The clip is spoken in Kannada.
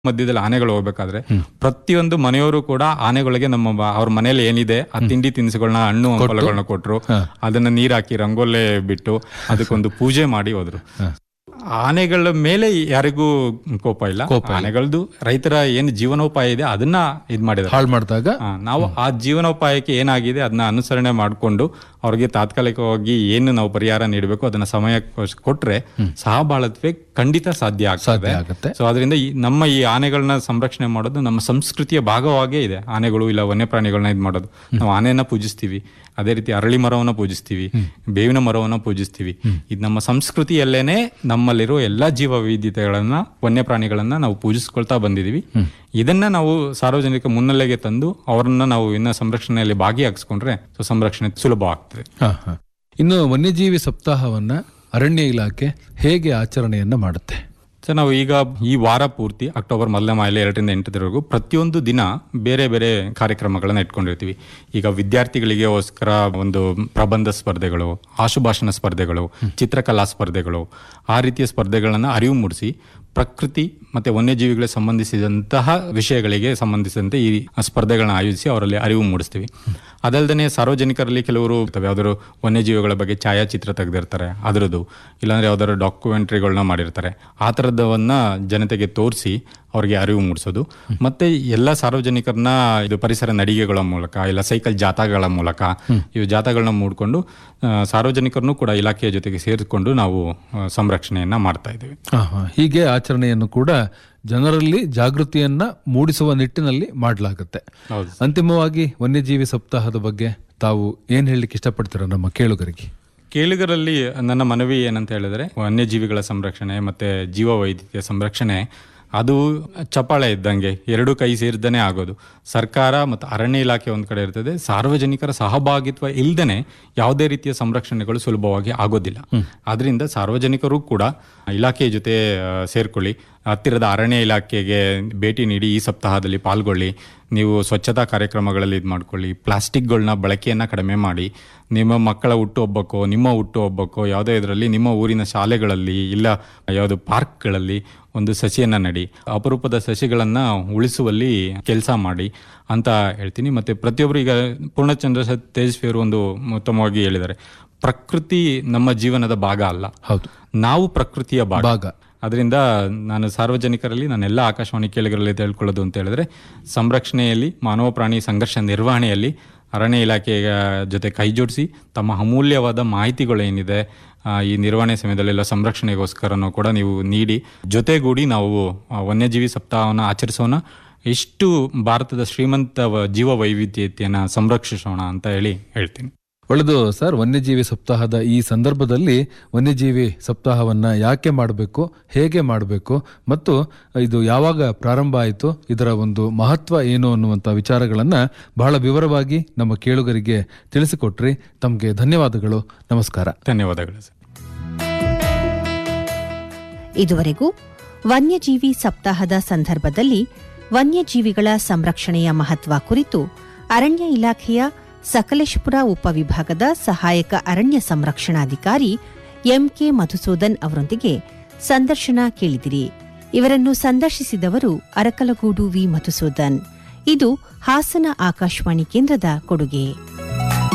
ಮಧ್ಯದಲ್ಲಿ ಆನೆಗಳು ಹೋಗ್ಬೇಕಾದ್ರೆ ಪ್ರತಿಯೊಂದು ಮನೆಯವರು ಕೂಡ ಆನೆಗಳಿಗೆ ನಮ್ಮ ಬ- ಅವ್ರ ಮನೇಲಿ ಏನಿದೆ ಆ ತಿಂಡಿ ತಿನಿಸುಗಳನ್ನ ಹಣ್ಣು ಹಂಪಲುಗಳನ್ನ ಕೊಟ್ರು ಅದನ್ನ ನೀರ್ ಹಾಕಿ ರಂಗೋಲೆ ಬಿಟ್ಟು ಅದಕ್ಕೊಂದು ಪೂಜೆ ಮಾಡಿ ಹೋದ್ರು ಆನೆಗಳ ಮೇಲೆ ಯಾರಿಗೂ ಕೋಪ ಇಲ್ಲ ಆನೆಗಳದ್ದು ರೈತರ ಏನು ಜೀವನೋಪಾಯ ಇದೆ ಅದನ್ನ ಇದ್ ಮಾಡಿದ್ದಾರೆ ಹಾಳು ಮಾಡಿದಾಗ ಆ, ನಾವು ಆ ಜೀವನೋಪಾಯಕ್ಕೆ ಏನಾಗಿದೆ ಅದನ್ನ ಅನುಸರಣೆ ಮಾಡಿಕೊಂಡು ಅವ್ರಿಗೆ ತಾತ್ಕಾಲಿಕವಾಗಿ ಏನು ನಾವು ಪರಿಹಾರ ನೀಡಬೇಕು ಅದನ್ನ ಸಮಯ ಕೊಟ್ರೆ ಸಹಬಾಳತ್ವೆ ಖಂಡಿತ ಸಾಧ್ಯ ಆಗ್ತದೆ ಸಾಧ್ಯ ಆಗುತ್ತೆ ಸೊ ಅದರಿಂದ ಈ ನಮ್ಮ ಈ ಆನೆಗಳನ್ನ ಸಂರಕ್ಷಣೆ ಮಾಡೋದು ನಮ್ಮ ಸಂಸ್ಕೃತಿಯ ಭಾಗವಾಗೇ ಇದೆ ಆನೆಗಳು ಇಲ್ಲ ವನ್ಯಪ್ರಾಣಿಗಳನ್ನ ಇದು ಮಾಡೋದು ನಾವು ಆನೆಯನ್ನ ಪೂಜಿಸ್ತೀವಿ ಅದೇ ರೀತಿ ಅರಳಿ ಮರವನ್ನ ಪೂಜಿಸ್ತೀವಿ ಬೇವಿನ ಮರವನ್ನ ಪೂಜಿಸ್ತೀವಿ ಇದು ನಮ್ಮ ಸಂಸ್ಕೃತಿಯಲ್ಲೇನೆ ನಮ್ಮಲ್ಲಿರೋ ಎಲ್ಲಾ ಜೀವ ವೈವಿಧ್ಯತೆಗಳನ್ನ ವನ್ಯಪ್ರಾಣಿಗಳನ್ನ ನಾವು ಪೂಜಿಸ್ಕೊಳ್ತಾ ಬಂದಿದೀವಿ ಇದನ್ನ ನಾವು ಸಾರ್ವಜನಿಕ ಮುನ್ನೆಲೆಗೆ ತಂದು ಅವರನ್ನ ನಾವು ಇನ್ನ ಸಂರಕ್ಷಣೆಯಲ್ಲಿ ಭಾಗಿಯಾಗಿಸ್ಕೊಂಡ್ರೆ ಸೊ ಸಂರಕ್ಷಣೆ ಸುಲಭ ಆಗ್ತದೆ ಹಾ, ಹಾ. ಇನ್ನು ವನ್ಯಜೀವಿ ಸಪ್ತಾಹವನ್ನ ಅರಣ್ಯ ಇಲಾಖೆ ಹೇಗೆ ಆಚರಣೆಯನ್ನ ಮಾಡುತ್ತೆ ಸೊ ನಾವು ಈಗ ಈ ವಾರ ಪೂರ್ತಿ ಅಕ್ಟೋಬರ್ ಮೊದಲನೇ ಮಾಯಲ್ಲಿ ಎರಡರಿಂದ ಎಂಟರವರೆಗೂ ಪ್ರತಿಯೊಂದು ದಿನ ಬೇರೆ ಬೇರೆ ಕಾರ್ಯಕ್ರಮಗಳನ್ನ ಇಟ್ಕೊಂಡಿರ್ತೀವಿ ಈಗ ವಿದ್ಯಾರ್ಥಿಗಳಿಗೋಸ್ಕರ ಒಂದು ಪ್ರಬಂಧ ಸ್ಪರ್ಧೆಗಳು ಆಶುಭಾಷಣ ಸ್ಪರ್ಧೆಗಳು ಚಿತ್ರಕಲಾ ಸ್ಪರ್ಧೆಗಳು ಆ ರೀತಿಯ ಸ್ಪರ್ಧೆಗಳನ್ನ ಅರಿವು ಮೂಡಿಸಿ ಪ್ರಕೃತಿ ಮತ್ತೆ ವನ್ಯಜೀವಿಗಳಿಗೆ ಸಂಬಂಧಿಸಿದಂತಹ ವಿಷಯಗಳಿಗೆ ಸಂಬಂಧಿಸಿದಂತೆ ಈ ಸ್ಪರ್ಧೆಗಳನ್ನ ಆಯೋಜಿಸಿ ಅವರಲ್ಲಿ ಅರಿವು ಮೂಡಿಸ್ತೀವಿ ಅದಲ್ಲದೆ ಸಾರ್ವಜನಿಕರಲ್ಲಿ ಕೆಲವರು ಇರ್ತವೆ ಯಾವ್ದಾದ್ರು ವನ್ಯಜೀವಿಗಳ ಬಗ್ಗೆ ಛಾಯಾಚಿತ್ರ ತೆಗೆದಿರ್ತಾರೆ ಅದರದ್ದು ಇಲ್ಲಾಂದ್ರೆ ಯಾವ್ದಾದ್ರು ಡಾಕ್ಯುಮೆಂಟ್ರಿಗಳನ್ನ ಮಾಡಿರ್ತಾರೆ ಆ ಥರದವನ್ನ ಜನತೆಗೆ ತೋರಿಸಿ ಅವ್ರಿಗೆ ಅರಿವು ಮೂಡಿಸೋದು ಮತ್ತೆ ಎಲ್ಲ ಸಾರ್ವಜನಿಕರನ್ನ ಇದು ಪರಿಸರ ನಡಿಗೆಗಳ ಮೂಲಕ ಇಲ್ಲ ಸೈಕಲ್ ಜಾಥಾಗಳ ಮೂಲಕ ಇವು ಜಾಥಾಗಳನ್ನ ಮೂಡ್ಕೊಂಡು ಆ, ಸಾರ್ವಜನಿಕರನ್ನು ಕೂಡ ಇಲಾಖೆಯ ಜೊತೆಗೆ ಸೇರಿಕೊಂಡು ನಾವು ಆ, ಸಂರಕ್ಷಣೆಯನ್ನ ಮಾಡ್ತಾ ಇದ್ದೀವಿ ಹಾ, ಹಾ. ಹೀಗೆ ಆಚರಣೆಯನ್ನು ಕೂಡ ಜನರಲ್ಲಿ ಜಾಗೃತಿಯನ್ನ ಮೂಡಿಸುವ ನಿಟ್ಟಿನಲ್ಲಿ ಮಾಡಲಾಗುತ್ತೆ ಹೌದು ಅಂತಿಮವಾಗಿ ವನ್ಯಜೀವಿ ಸಪ್ತಾಹದ ಬಗ್ಗೆ ತಾವು ಏನ್ ಹೇಳಲಿಕ್ಕೆ ಇಷ್ಟಪಡ್ತೀರಾ ನಮ್ಮ ಕೇಳುಗರಿಗೆ ಕೇಳುಗರಲ್ಲಿ ನನ್ನ ಮನವಿ ಏನಂತ ಹೇಳಿದ್ರೆ ವನ್ಯಜೀವಿಗಳ ಸಂರಕ್ಷಣೆ ಮತ್ತೆ ಜೀವ ವೈದ್ಯಕೀಯ ಸಂರಕ್ಷಣೆ ಅದು ಚಪಾಳೆ ಇದ್ದಂಗೆ ಎರಡು ಕೈ ಸೇರಿದನೇ ಆಗೋದು ಸರ್ಕಾರ ಮತ್ತು ಅರಣ್ಯ ಇಲಾಖೆ ಒಂದ್ ಕಡೆ ಇರ್ತದೆ ಸಾರ್ವಜನಿಕರ ಸಹಭಾಗಿತ್ವ ಇಲ್ದೇನೆ ಯಾವುದೇ ರೀತಿಯ ಸಂರಕ್ಷಣೆಗಳು ಸುಲಭವಾಗಿ ಆಗೋದಿಲ್ಲ ಆದ್ರಿಂದ ಸಾರ್ವಜನಿಕರು ಕೂಡ ಇಲಾಖೆಯ ಜೊತೆ ಆ, ಸೇರ್ಕೊಳ್ಳಿ ಹತ್ತಿರದ ಅರಣ್ಯ ಇಲಾಖೆಗೆ ಭೇಟಿ ನೀಡಿ ಈ ಸಪ್ತಾಹದಲ್ಲಿ ಪಾಲ್ಗೊಳ್ಳಿ ನೀವು ಸ್ವಚ್ಛತಾ ಕಾರ್ಯಕ್ರಮಗಳಲ್ಲಿ ಇದು ಮಾಡ್ಕೊಳ್ಳಿ ಪ್ಲಾಸ್ಟಿಕ್ಗಳನ್ನ ಬಳಕೆಯನ್ನು ಕಡಿಮೆ ಮಾಡಿ ನಿಮ್ಮ ಮಕ್ಕಳ ಹುಟ್ಟುಹಬ್ಬಕ್ಕೋ ನಿಮ್ಮ ಹುಟ್ಟುಹಬ್ಬಕ್ಕೋ ಯಾವುದೇ ಇದರಲ್ಲಿ ನಿಮ್ಮ ಊರಿನ ಶಾಲೆಗಳಲ್ಲಿ ಇಲ್ಲ ಯಾವುದು ಪಾರ್ಕ್ಗಳಲ್ಲಿ ಒಂದು ಸಸಿಯನ್ನ ನಡಿ ಅಪರೂಪದ ಸಸಿಗಳನ್ನ ಉಳಿಸುವಲ್ಲಿ ಕೆಲಸ ಮಾಡಿ ಅಂತ ಹೇಳ್ತೀನಿ ಮತ್ತೆ ಪ್ರತಿಯೊಬ್ಬರು ಈಗ ಪೂರ್ಣಚಂದ್ರ ಸ- ತೇಜಸ್ವಿ ಅವರು ಒಂದು ಉತ್ತಮವಾಗಿ ಹೇಳಿದ್ದಾರೆ ಪ್ರಕೃತಿ ನಮ್ಮ ಜೀವನದ ಭಾಗ ಅಲ್ಲ ಹೌದು ನಾವು ಪ್ರಕೃತಿಯ ಭಾಗ ಭಾಗ ಅದರಿಂದ ನಾನು ಸಾರ್ವಜನಿಕರಲ್ಲಿ ನಾನೆಲ್ಲ ಆಕಾಶವಾಣಿ ಕೇಳಿಗರಲ್ಲಿ ತಿಳ್ಕೊಳ್ಳೋದು ಅಂತ ಹೇಳಿದ್ರೆ ಸಂರಕ್ಷಣೆಯಲ್ಲಿ ಮಾನವ ಪ್ರಾಣಿ ಸಂಘರ್ಷ ನಿರ್ವಹಣೆಯಲ್ಲಿ ಅರಣ್ಯ ಇಲಾಖೆಯ ಜೊತೆ ಕೈ ಜೋಡಿಸಿ ತಮ್ಮ ಅಮೂಲ್ಯವಾದ ಮಾಹಿತಿಗಳೇನಿದೆ ಆ, ಈ ನಿರ್ವಹಣೆ ಸಮಯದಲ್ಲೆಲ್ಲ ಸಂರಕ್ಷಣೆಗೋಸ್ಕರನೂ ಕೂಡ ನೀವು ನೀಡಿ ಜೊತೆಗೂಡಿ ನಾವು ಆ, ವನ್ಯಜೀವಿ ಸಪ್ತಾಹವನ್ನು ಆಚರಿಸೋಣ ಇಷ್ಟು ಭಾರತದ ಶ್ರೀಮಂತ ವ- ಜೀವ ವೈವಿಧ್ಯತೆಯನ್ನು ಸಂರಕ್ಷಿಸೋಣ ಅಂತ ಹೇಳಿ ಹೇಳ್ತೀನಿ ಒಳ್ಳೆದು ಸರ್ ವನ್ಯಜೀವಿ ಸಪ್ತಾಹದ ಈ ಸಂದರ್ಭದಲ್ಲಿ ವನ್ಯಜೀವಿ ಸಪ್ತಾಹವನ್ನ ಯಾಕೆ ಮಾಡಬೇಕು ಹೇಗೆ ಮಾಡಬೇಕು ಮತ್ತು ಇದು ಯಾವಾಗ ಪ್ರಾರಂಭ ಆಯಿತು ಇದರ ಒಂದು ಮಹತ್ವ ಏನು ಅನ್ನುವಂಥ ವಿಚಾರಗಳನ್ನ ಬಹಳ ವಿವರವಾಗಿ ನಮ್ಮ ಕೇಳುಗರಿಗೆ ತಿಳಿಸಿಕೊಟ್ರಿ ತಮಗೆ ಧನ್ಯವಾದಗಳು ನಮಸ್ಕಾರ ಧನ್ಯವಾದಗಳು ಸರ್ ಇದುವರೆಗೂ ವನ್ಯಜೀವಿ ಸಪ್ತಾಹದ ಸಂದರ್ಭದಲ್ಲಿ ವನ್ಯಜೀವಿಗಳ ಸಂರಕ್ಷಣೆಯ ಮಹತ್ವ ಕುರಿತು ಅರಣ್ಯ ಇಲಾಖೆಯ ಸಕಲೇಶಪುರ ಉಪವಿಭಾಗದ ಸಹಾಯಕ ಅರಣ್ಯ ಸಂರಕ್ಷಣಾಧಿಕಾರಿ ಎಂಕೆ ಮಧುಸೂದನ್ ಅವರೊಂದಿಗೆ ಸಂದರ್ಶನ ಕೇಳಿದಿರಿ ಇವರನ್ನು ಸಂದರ್ಶಿಸಿದವರು ಅರಕಲಗೂಡು ವಿ ಮಧುಸೂದನ್ ಇದು ಹಾಸನ ಆಕಾಶವಾಣಿ ಕೇಂದ್ರದ ಕೊಡುಗೆ